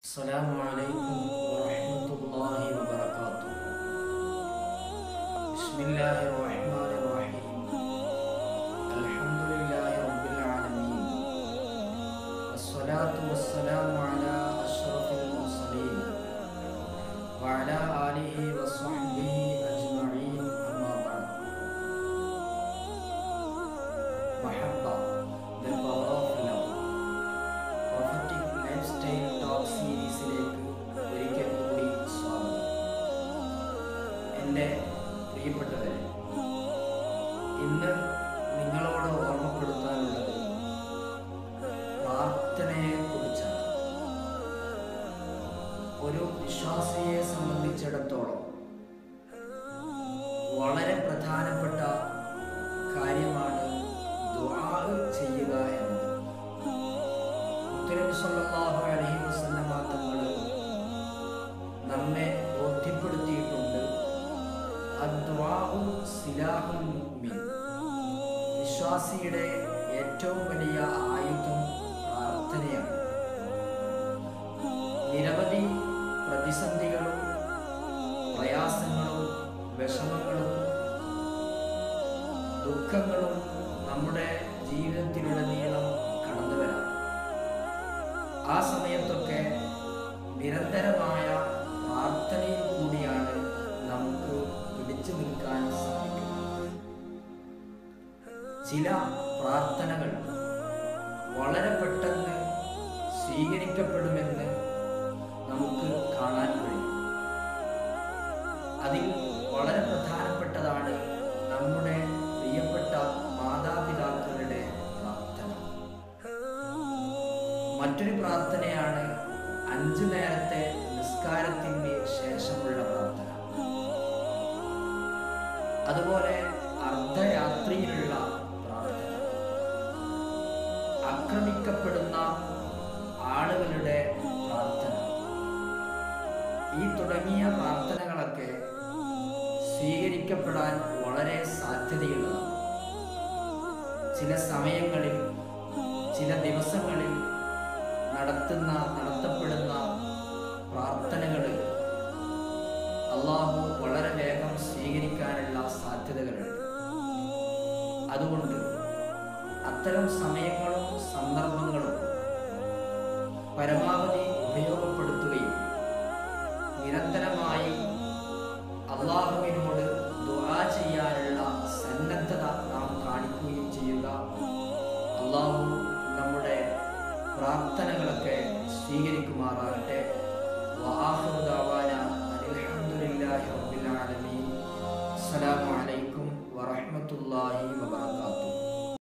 السلام عليكم ورحمة الله وبركاته بسم الله الرحمن الرحيم الحمد لله رب العالمين والصلاة والسلام على أشرف المرسلين وعلى آله وصحبه أجمعين أما بعد محبة the power of love prophetic life style talk സീരീസിലേക്ക് ഒരിക്കൽ കൂടി സ്വാഗതം എൻ്റെ പ്രിയപ്പെട്ടവരെ ഇന്ന് നിങ്ങളോട് ഓർമ്മപ്പെടുത്താനുള്ളത് പ്രാർത്ഥനയെ കുറിച്ചാണ് ഒരു വിശ്വാസിയെ സംബന്ധിച്ചിടത്തോളം വളരെ പ്രധാനപ്പെട്ട കാര്യമാണ് ദുആ ചെയ്യുക എന്നത് മുത്തനബി സല്ലല്ലാഹു അലൈഹി വസല്ലമ തങ്ങൾ നമ്മെ ബോധ്യപ്പെടുത്തിയിട്ടുണ്ട് അദ്ദുആഉ സിലാഹുൽ മുഅ്മിൻ വിശ്വാസിയുടെ ഏറ്റവും വലിയ ആയുധം പ്രാർത്ഥനയാണ് നിരവധി പ്രതിസന്ധികളും പ്രയാസങ്ങളും വിഷമങ്ങളും ദുഃഖങ്ങളും നമ്മുടെ ജീവിതത്തിലുടനീളം കടന്നു വരാം ആ സമയത്തൊക്കെ നിരന്തരമായ പ്രാർത്ഥനയിൽ കൂടിയാണ് നമുക്ക് പിടിച്ചു നിൽക്കാൻ സാധിക്കുന്നത് ചില പ്രാർത്ഥനകൾ വളരെ പെട്ടെന്ന് സ്വീകരിക്കപ്പെടുമെന്ന് നമുക്ക് കാണാൻ കഴിയും അതിൽ വളരെ പ്രധാനപ്പെട്ടതാണ് നമ്മുടെ പ്രിയപ്പെട്ട മാതാപിതാക്കളുടെ പ്രാർത്ഥന മറ്റൊരു പ്രാർത്ഥനയാണ് അഞ്ചു നേരത്തെ നിസ്കാരത്തിന് ശേഷമുള്ള പ്രാർത്ഥന അതുപോലെ അർദ്ധരാത്രിയിലുള്ള പ്രാർത്ഥന ആക്രമിക്കപ്പെടുന്ന ആളുകളുടെ പ്രാർത്ഥന ഈ തുടങ്ങിയ പ്രാർത്ഥനകളൊക്കെ സ്വീകരിക്കപ്പെടാൻ വളരെ സാധ്യതയുള്ളതാണ് ചില സമയങ്ങളിൽ ചില ദിവസങ്ങളിൽ നടത്തുന്ന നടത്തപ്പെടുന്ന പ്രാർത്ഥനകൾ അള്ളാഹു വളരെ വേഗം സ്വീകരിക്കാനുള്ള സാധ്യതകളുണ്ട് അതുകൊണ്ട് അത്തരം സമയങ്ങളും സന്ദർഭങ്ങളും പരമാവധി ഉപയോഗപ്പെടുത്തുകയും നിരന്തരമായി അള്ളാഹുവിനോട് ദുആ ചെയ്യാനുള്ള സന്നദ്ധത നാം കാണിക്കുകയും ചെയ്യുക അള്ളാഹു നമ്മുടെ പ്രാർത്ഥനകളൊക്കെ സ്വീകരിക്കുമാറാകട്ടെ വആഖിറു ദഅവാന അൽഹംദുലില്ലാഹി റബ്ബിൽ ആലമീൻ അസ്സലാമു